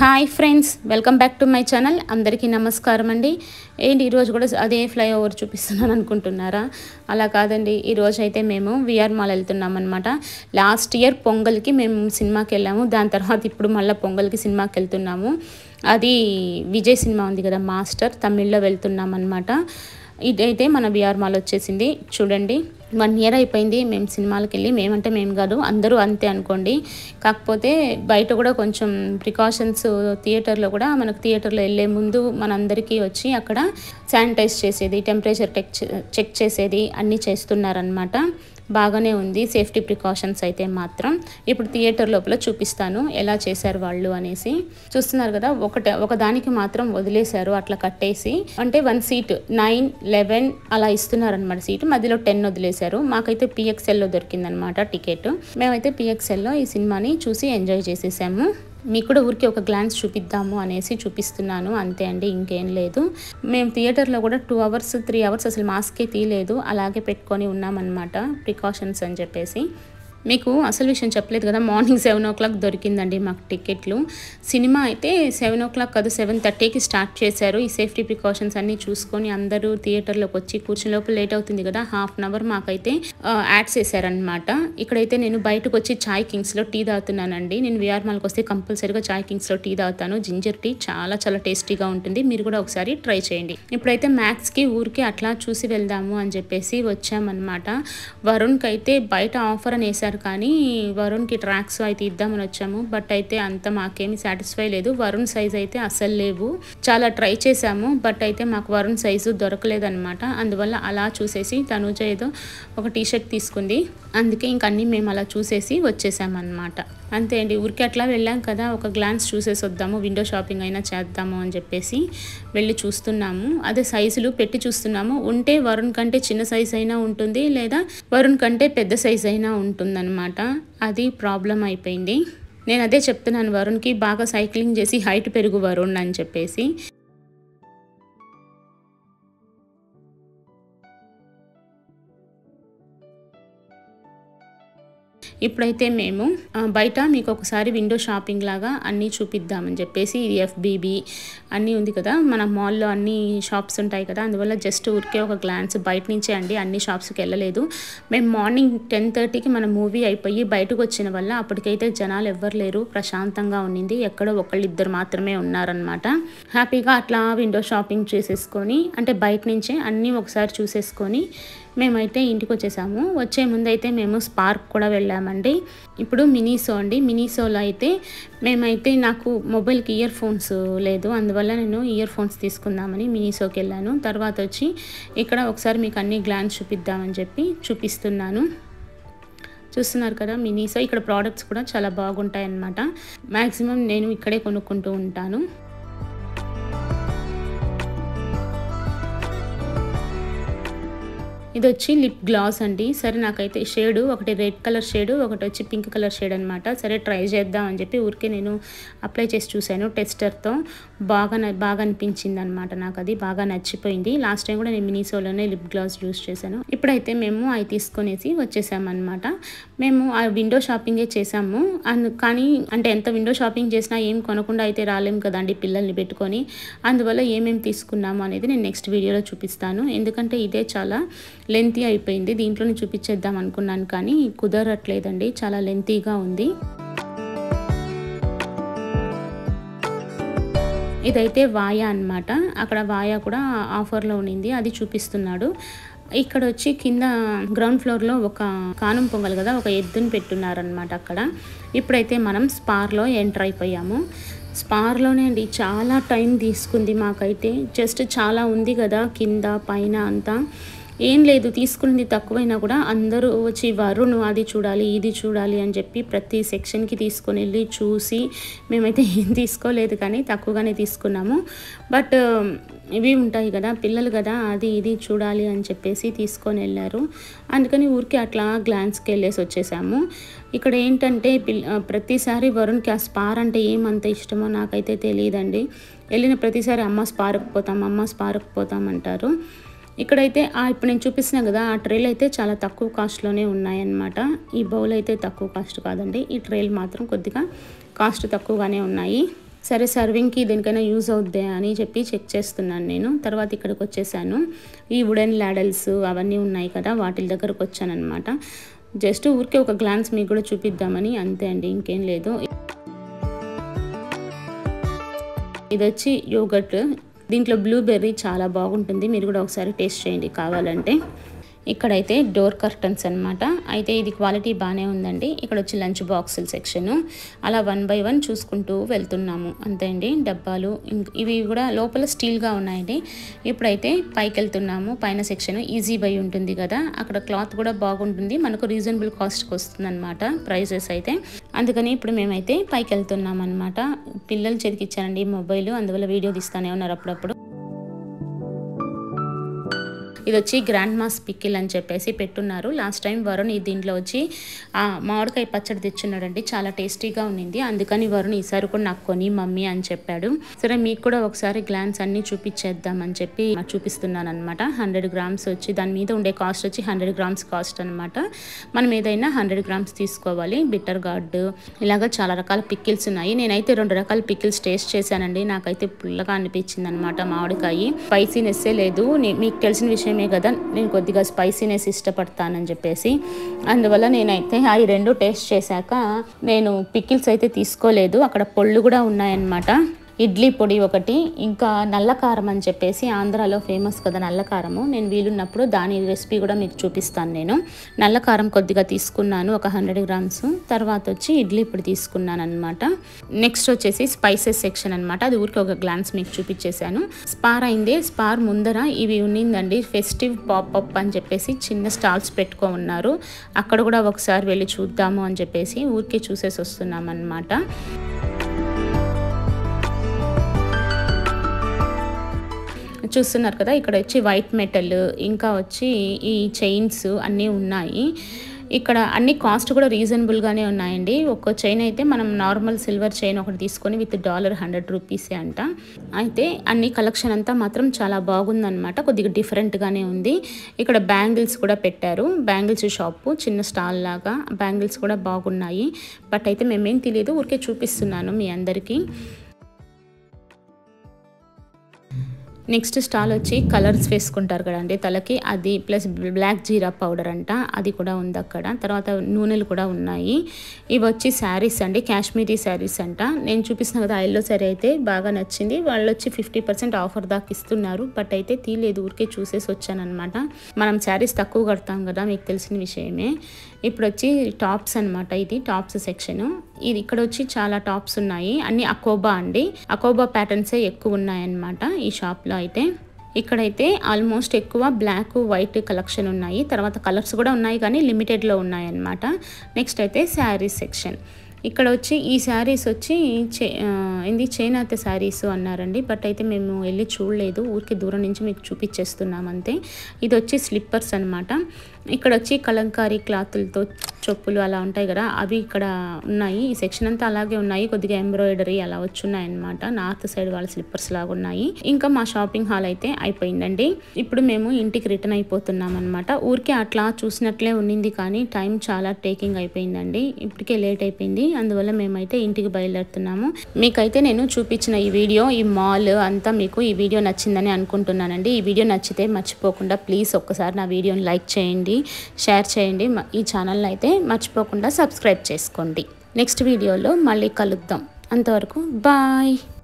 hi friends welcome back to my channel అందరికీ నమస్కారం అండి ఏంటి ఈరోజు కూడా అదే ఫ్లైఓవర్ చూపిస్తున్నాను అనుకుంటున్నారా అలా కాదండి ఈరోజు అయితే మేము విఆర్ మాల్ వెళ్తున్నాం అనమాట లాస్ట్ ఇయర్ పొంగల్కి మేము సినిమాకి వెళ్ళాము దాని తర్వాత ఇప్పుడు మళ్ళీ పొంగల్కి సినిమాకి వెళ్తున్నాము అది విజయ్ సినిమా ఉంది కదా మాస్టర్ తమిళ్లో వెళ్తున్నాం అనమాట ఇదైతే మన విఆర్ మాల్ వచ్చేసింది చూడండి వన్ ఇయర్ అయిపోయింది మేము సినిమాలకు వెళ్ళి మేమంటే మేము కాదు అందరూ అంతే అనుకోండి కాకపోతే బయట కూడా కొంచెం ప్రికాషన్స్ థియేటర్లో కూడా మనకు థియేటర్లో వెళ్ళే ముందు మనందరికీ వచ్చి అక్కడ శానిటైజ్ చేసేది టెంపరేచర్ టెక్ చెక్ చేసేది అన్నీ చేస్తున్నారనమాట బాగానే ఉంది సేఫ్టీ ప్రికాషన్స్ అయితే మాత్రం ఇప్పుడు థియేటర్ లోపల చూపిస్తాను ఎలా చేశారు వాళ్ళు అనేసి చూస్తున్నారు కదా ఒకటి ఒక దానికి మాత్రం వదిలేశారు అట్లా కట్టేసి అంటే వన్ సీట్ నైన్ లెవెన్ అలా ఇస్తున్నారు అనమాట సీట్ మధ్యలో టెన్ వదిలేశారు మాకైతే పిఎక్స్ఎల్లో దొరికిందనమాట టికెట్ మేమైతే పిఎక్స్ఎల్లో ఈ సినిమాని చూసి ఎంజాయ్ చేసేసాము మీకు కూడా ఊరికి ఒక గ్లాన్స్ చూపిద్దాము అనేసి చూపిస్తున్నాను అంతే అండి ఇంకేం లేదు మేము థియేటర్లో కూడా టూ అవర్స్ త్రీ అవర్స్ అసలు మాస్కే తీయలేదు అలాగే పెట్టుకొని ఉన్నామన్నమాట ప్రికాషన్స్ అని చెప్పేసి మీకు అసలు విషయం చెప్పలేదు కదా మార్నింగ్ సెవెన్ ఓ క్లాక్ దొరికిందండి మాకు టికెట్లు సినిమా అయితే సెవెన్ ఓ క్లాక్ కాదు సెవెన్ థర్టీకి స్టార్ట్ చేశారు ఈ సేఫ్టీ ప్రికాషన్స్ అన్నీ చూసుకొని అందరూ థియేటర్లోకి వచ్చి కూర్చుని లోపల లేట్ అవుతుంది కదా హాఫ్ అన్ అవర్ మాకైతే యాడ్స్ వేసారనమాట ఇక్కడైతే నేను బయటకు వచ్చి చాయ్ కింగ్స్లో టీ తాగుతున్నానండి నేను విఆర్ మాల్కి వస్తే కంపల్సరీగా చాయ్ కింగ్స్లో టీ తాగుతాను జింజర్ టీ చాలా చాలా టేస్టీగా ఉంటుంది మీరు కూడా ఒకసారి ట్రై చేయండి ఇప్పుడైతే మ్యాథ్స్కి ఊరికి అట్లా చూసి వెళ్దాము అని చెప్పేసి వచ్చామన్నమాట వరుణ్కి అయితే బయట ఆఫర్ అని వేశారు కానీ వరుణ్కి ట్రాక్స్ అయితే ఇద్దామని వచ్చాము బట్ అయితే అంత మాకేమి సాటిస్ఫై లేదు వరుణ్ సైజ్ అయితే అస్సలు లేవు చాలా ట్రై చేశాము బట్ అయితే మాకు వరుణ్ సైజు దొరకలేదన్నమాట అందువల్ల అలా చూసేసి తనుజ ఏదో ఒక టీ షర్ట్ తీసుకుంది అందుకే ఇంక అన్నీ మేము అలా చూసేసి వచ్చేసామన్నమాట అంతే అండి ఊరికి అట్లా వెళ్ళాం కదా ఒక గ్లాన్స్ చూసేసి వద్దాము విండో షాపింగ్ అయినా చేద్దాము అని చెప్పేసి వెళ్ళి చూస్తున్నాము అదే సైజులు పెట్టి చూస్తున్నాము ఉంటే వరుణ్ కంటే చిన్న సైజ్ అయినా ఉంటుంది లేదా వరుణ్ కంటే పెద్ద సైజ్ అయినా ఉంటుందన్నమాట అది ప్రాబ్లం అయిపోయింది నేను అదే చెప్తున్నాను వరుణ్కి బాగా సైక్లింగ్ చేసి హైట్ పెరుగు వరుణ్ అని చెప్పేసి ఇప్పుడైతే మేము బయట మీకు ఒకసారి విండో షాపింగ్ లాగా అన్నీ చూపిద్దామని చెప్పేసి ఇది ఎఫ్బీబీ అన్నీ ఉంది కదా మన మాల్లో అన్ని షాప్స్ ఉంటాయి కదా అందువల్ల జస్ట్ ఊరికే ఒక గ్లాన్స్ బయట నుంచే అండి అన్ని షాప్స్కి వెళ్ళలేదు మేము మార్నింగ్ టెన్ థర్టీకి మన మూవీ అయిపోయి బయటకు వచ్చిన వల్ల అప్పటికైతే జనాలు ఎవ్వరు లేరు ప్రశాంతంగా ఉండింది ఎక్కడో ఒకళ్ళు ఇద్దరు మాత్రమే ఉన్నారనమాట హ్యాపీగా అట్లా విండో షాపింగ్ చేసేసుకొని అంటే బయట నుంచే అన్నీ ఒకసారి చూసేసుకొని మేమైతే ఇంటికి వచ్చేసాము వచ్చే ముందు అయితే మేము స్పార్క్ కూడా వెళ్ళామండి ఇప్పుడు మినీసో అండి మినీసోలో అయితే మేమైతే నాకు మొబైల్కి ఇయర్ ఫోన్స్ లేదు అందువల్ల నేను ఇయర్ ఫోన్స్ తీసుకుందామని మినీసోకి వెళ్ళాను తర్వాత వచ్చి ఇక్కడ ఒకసారి మీకు అన్ని గ్లాన్స్ చూపిద్దామని చెప్పి చూపిస్తున్నాను చూస్తున్నారు కదా మినీసో ఇక్కడ ప్రోడక్ట్స్ కూడా చాలా బాగుంటాయి అన్నమాట మ్యాక్సిమం నేను ఇక్కడే కొనుక్కుంటూ ఉంటాను ఇది వచ్చి లిప్ గ్లాస్ అండి సరే నాకైతే షేడు ఒకటి రెడ్ కలర్ షేడ్ ఒకటి వచ్చి పింక్ కలర్ షేడ్ అనమాట సరే ట్రై చేద్దాం అని చెప్పి ఊరికే నేను అప్లై చేసి చూశాను టెస్టర్తో బాగా బాగా అనిపించింది అనమాట నాకు అది బాగా నచ్చిపోయింది లాస్ట్ టైం కూడా నేను మినీసోలోనే లిప్ గ్లాస్ యూస్ చేశాను ఇప్పుడైతే మేము అవి తీసుకొనేసి వచ్చేసామన్నమాట మేము ఆ విండో షాపింగే చేసాము అందు కానీ అంటే ఎంత విండో షాపింగ్ చేసినా ఏం కొనకుండా అయితే రాలేము కదండి పిల్లల్ని పెట్టుకొని అందువల్ల ఏమేమి తీసుకున్నాము అనేది నేను నెక్స్ట్ వీడియోలో చూపిస్తాను ఎందుకంటే ఇదే చాలా లెంతీ అయిపోయింది దీంట్లోనే చూపించేద్దాం అనుకున్నాను కానీ కుదరట్లేదండి చాలా లెంతీగా ఉంది ఇదైతే వాయా అనమాట అక్కడ వాయా కూడా ఆఫర్లో ఉండింది అది చూపిస్తున్నాడు ఇక్కడ వచ్చి కింద గ్రౌండ్ ఫ్లోర్లో ఒక కానం పొంగల్ కదా ఒక ఎద్దుని పెట్టున్నారనమాట అక్కడ ఇప్పుడైతే మనం స్పార్లో ఎంటర్ అయిపోయాము స్పార్లోనే అండి చాలా టైం తీసుకుంది మాకైతే జస్ట్ చాలా ఉంది కదా కింద పైన అంతా ఏం లేదు తీసుకున్నది తక్కువైనా కూడా అందరూ వచ్చి వరుణ్ అది చూడాలి ఇది చూడాలి అని చెప్పి ప్రతి సెక్షన్కి తీసుకొని వెళ్ళి చూసి మేమైతే ఏం తీసుకోలేదు కానీ తక్కువగానే తీసుకున్నాము బట్ ఇవి ఉంటాయి కదా పిల్లలు కదా అది ఇది చూడాలి అని చెప్పేసి తీసుకొని వెళ్ళారు అందుకని ఊరికి అట్లా గ్లాన్స్కి వెళ్ళేసి వచ్చేసాము ఇక్కడ ఏంటంటే పిల్ల ప్రతిసారి వరుణ్కి ఆ స్పార్ అంటే ఏమంత ఇష్టమో నాకైతే తెలియదండి వెళ్ళిన ప్రతిసారి అమ్మ స్పార్కి పోతాం అమ్మ స్పార్కి పోతాం అంటారు ఇక్కడైతే ఆ ఇప్పుడు నేను చూపిస్తున్నాను కదా ఆ ట్రేలు అయితే చాలా తక్కువ కాస్ట్లోనే ఉన్నాయన్నమాట ఈ బౌల్ అయితే తక్కువ కాస్ట్ కాదండి ఈ ట్రేలు మాత్రం కొద్దిగా కాస్ట్ తక్కువగానే ఉన్నాయి సరే సర్వింగ్కి దేనికైనా యూజ్ అవుద్దే అని చెప్పి చెక్ చేస్తున్నాను నేను తర్వాత ఇక్కడికి వచ్చేసాను ఈ వుడెన్ లాడల్స్ అవన్నీ ఉన్నాయి కదా వాటి దగ్గరకు వచ్చానమాట జస్ట్ ఊరికే ఒక గ్లాన్స్ మీకు కూడా చూపిద్దామని అంతే అండి ఇంకేం లేదు ఇది వచ్చి యోగట్ దీంట్లో బ్లూబెర్రీ చాలా బాగుంటుంది మీరు కూడా ఒకసారి టేస్ట్ చేయండి కావాలంటే ఇక్కడైతే డోర్ కర్టన్స్ అనమాట అయితే ఇది క్వాలిటీ బాగానే ఉందండి ఇక్కడ వచ్చి లంచ్ బాక్సుల సెక్షను అలా వన్ బై వన్ చూసుకుంటూ వెళ్తున్నాము అంతే అండి డబ్బాలు ఇవి కూడా లోపల స్టీల్గా ఉన్నాయండి ఇప్పుడైతే పైకి వెళ్తున్నాము పైన సెక్షన్ ఈజీ బై ఉంటుంది కదా అక్కడ క్లాత్ కూడా బాగుంటుంది మనకు రీజనబుల్ కాస్ట్కి వస్తుంది అనమాట ప్రైజెస్ అయితే అందుకని ఇప్పుడు మేమైతే పైకి వెళ్తున్నాం అనమాట పిల్లలు చేతికిచ్చానండి మొబైల్ అందువల్ల వీడియో తీస్తానే ఉన్నారు అప్పుడప్పుడు ఇది వచ్చి గ్రాండ్ మాస్ పిక్కిల్ అని చెప్పేసి పెట్టున్నారు లాస్ట్ టైం వరుణ్ ఈ దీంట్లో వచ్చి మామిడికాయ పచ్చడి తెచ్చున్నాడండి చాలా టేస్టీగా ఉండింది అందుకని వరుణ్ ఈసారి కూడా నాకు కొని మమ్మీ అని చెప్పాడు సరే మీకు కూడా ఒకసారి గ్లాన్స్ అన్ని చూపించేద్దామని చెప్పి చూపిస్తున్నాను అనమాట హండ్రెడ్ గ్రామ్స్ వచ్చి దాని మీద ఉండే కాస్ట్ వచ్చి హండ్రెడ్ గ్రామ్స్ కాస్ట్ అనమాట మనం ఏదైనా హండ్రెడ్ గ్రామ్స్ తీసుకోవాలి బిట్టర్ గార్డ్ ఇలాగ చాలా రకాల పిక్కిల్స్ ఉన్నాయి నేనైతే రెండు రకాల పిక్కిల్స్ టేస్ట్ చేశానండి నాకైతే పుల్లగా అనిపించింది అనమాట మామిడికాయ స్పైసీనెస్సే లేదు మీకు తెలిసిన విషయం విషయమే కదా నేను కొద్దిగా స్పైసీనెస్ ఇష్టపడతానని చెప్పేసి అందువల్ల నేనైతే అవి రెండు టేస్ట్ చేశాక నేను పికిల్స్ అయితే తీసుకోలేదు అక్కడ పొళ్ళు కూడా ఉన్నాయన్నమాట ఇడ్లీ పొడి ఒకటి ఇంకా నల్ల కారం అని చెప్పేసి ఆంధ్రాలో ఫేమస్ కదా నల్ల కారము నేను వీలున్నప్పుడు దాని రెసిపీ కూడా మీకు చూపిస్తాను నేను నల్ల కారం కొద్దిగా తీసుకున్నాను ఒక హండ్రెడ్ గ్రామ్స్ తర్వాత వచ్చి ఇడ్లీ పొడి తీసుకున్నాను అనమాట నెక్స్ట్ వచ్చేసి స్పైసెస్ సెక్షన్ అనమాట అది ఊరికి ఒక గ్లాన్స్ మీకు చూపించేశాను స్పార్ అయింది స్పార్ ముందర ఇవి ఉన్నిందండి ఫెస్టివ్ పాపప్ అని చెప్పేసి చిన్న స్టాల్స్ పెట్టుకో ఉన్నారు అక్కడ కూడా ఒకసారి వెళ్ళి చూద్దాము అని చెప్పేసి ఊరికే చూసేసి వస్తున్నాం అనమాట చూస్తున్నారు కదా ఇక్కడ వచ్చి వైట్ మెటల్ ఇంకా వచ్చి ఈ చైన్స్ అన్నీ ఉన్నాయి ఇక్కడ అన్ని కాస్ట్ కూడా రీజనబుల్గానే ఉన్నాయండి ఒక్కో చైన్ అయితే మనం నార్మల్ సిల్వర్ చైన్ ఒకటి తీసుకొని విత్ డాలర్ హండ్రెడ్ రూపీసే అంట అయితే అన్ని కలెక్షన్ అంతా మాత్రం చాలా బాగుందన్నమాట కొద్దిగా డిఫరెంట్గానే ఉంది ఇక్కడ బ్యాంగిల్స్ కూడా పెట్టారు బ్యాంగిల్స్ షాపు చిన్న స్టాల్ లాగా బ్యాంగిల్స్ కూడా బాగున్నాయి బట్ అయితే మేమేం తెలియదు ఊరికే చూపిస్తున్నాను మీ అందరికీ నెక్స్ట్ స్టాల్ వచ్చి కలర్స్ వేసుకుంటారు కదండి తలకి అది ప్లస్ బ్లాక్ జీరా పౌడర్ అంట అది కూడా ఉంది అక్కడ తర్వాత నూనెలు కూడా ఉన్నాయి ఇవి వచ్చి శారీస్ అండి కాశ్మీరీ శారీస్ అంట నేను చూపిస్తున్న కదా ఎల్లో శారీ అయితే బాగా నచ్చింది వాళ్ళు వచ్చి ఫిఫ్టీ పర్సెంట్ ఆఫర్ దాకా ఇస్తున్నారు బట్ అయితే తీలేదు ఊరికే చూసేసి వచ్చానమాట మనం శారీస్ తక్కువ కడతాం కదా మీకు తెలిసిన విషయమే ఇప్పుడు వచ్చి టాప్స్ అనమాట ఇది టాప్స్ సెక్షన్ ఇది ఇక్కడ వచ్చి చాలా టాప్స్ ఉన్నాయి అన్ని అకోబా అండి అకోబా ప్యాటర్న్సే ఎక్కువ ఉన్నాయన్నమాట ఈ షాప్లో అయితే ఇక్కడైతే ఆల్మోస్ట్ ఎక్కువ బ్లాక్ వైట్ కలెక్షన్ ఉన్నాయి తర్వాత కలర్స్ కూడా ఉన్నాయి కానీ లిమిటెడ్లో ఉన్నాయన్నమాట నెక్స్ట్ అయితే శారీస్ సెక్షన్ ఇక్కడ వచ్చి ఈ శారీస్ వచ్చి చే ఏంది చేనేత శారీస్ అన్నారండి బట్ అయితే మేము వెళ్ళి చూడలేదు ఊరికి దూరం నుంచి మీకు చూపించేస్తున్నాం అంతే ఇది వచ్చి స్లిప్పర్స్ అనమాట ఇక్కడ వచ్చి కలంకారీ క్లాతులతో చొప్పులు అలా ఉంటాయి కదా అవి ఇక్కడ ఉన్నాయి ఈ సెక్షన్ అంతా అలాగే ఉన్నాయి కొద్దిగా ఎంబ్రాయిడరీ అలా వచ్చున్నాయి అనమాట నార్త్ సైడ్ వాళ్ళ స్లిప్పర్స్ లాగా ఉన్నాయి ఇంకా మా షాపింగ్ హాల్ అయితే అయిపోయిందండి ఇప్పుడు మేము ఇంటికి రిటర్న్ అయిపోతున్నాం అనమాట ఊరికే అట్లా చూసినట్లే ఉన్నింది కానీ టైం చాలా టేకింగ్ అయిపోయిందండి ఇప్పటికే లేట్ అయిపోయింది అందువల్ల మేమైతే ఇంటికి బయలుదేరుతున్నాము మీకైతే నేను చూపించిన ఈ వీడియో ఈ మాల్ అంతా మీకు ఈ వీడియో నచ్చిందని అనుకుంటున్నానండి ఈ వీడియో నచ్చితే మర్చిపోకుండా ప్లీజ్ ఒక్కసారి నా వీడియోని లైక్ చేయండి షేర్ చేయండి ఈ ఛానల్ని అయితే మర్చిపోకుండా సబ్స్క్రైబ్ చేసుకోండి నెక్స్ట్ వీడియోలో మళ్ళీ కలుద్దాం అంతవరకు బాయ్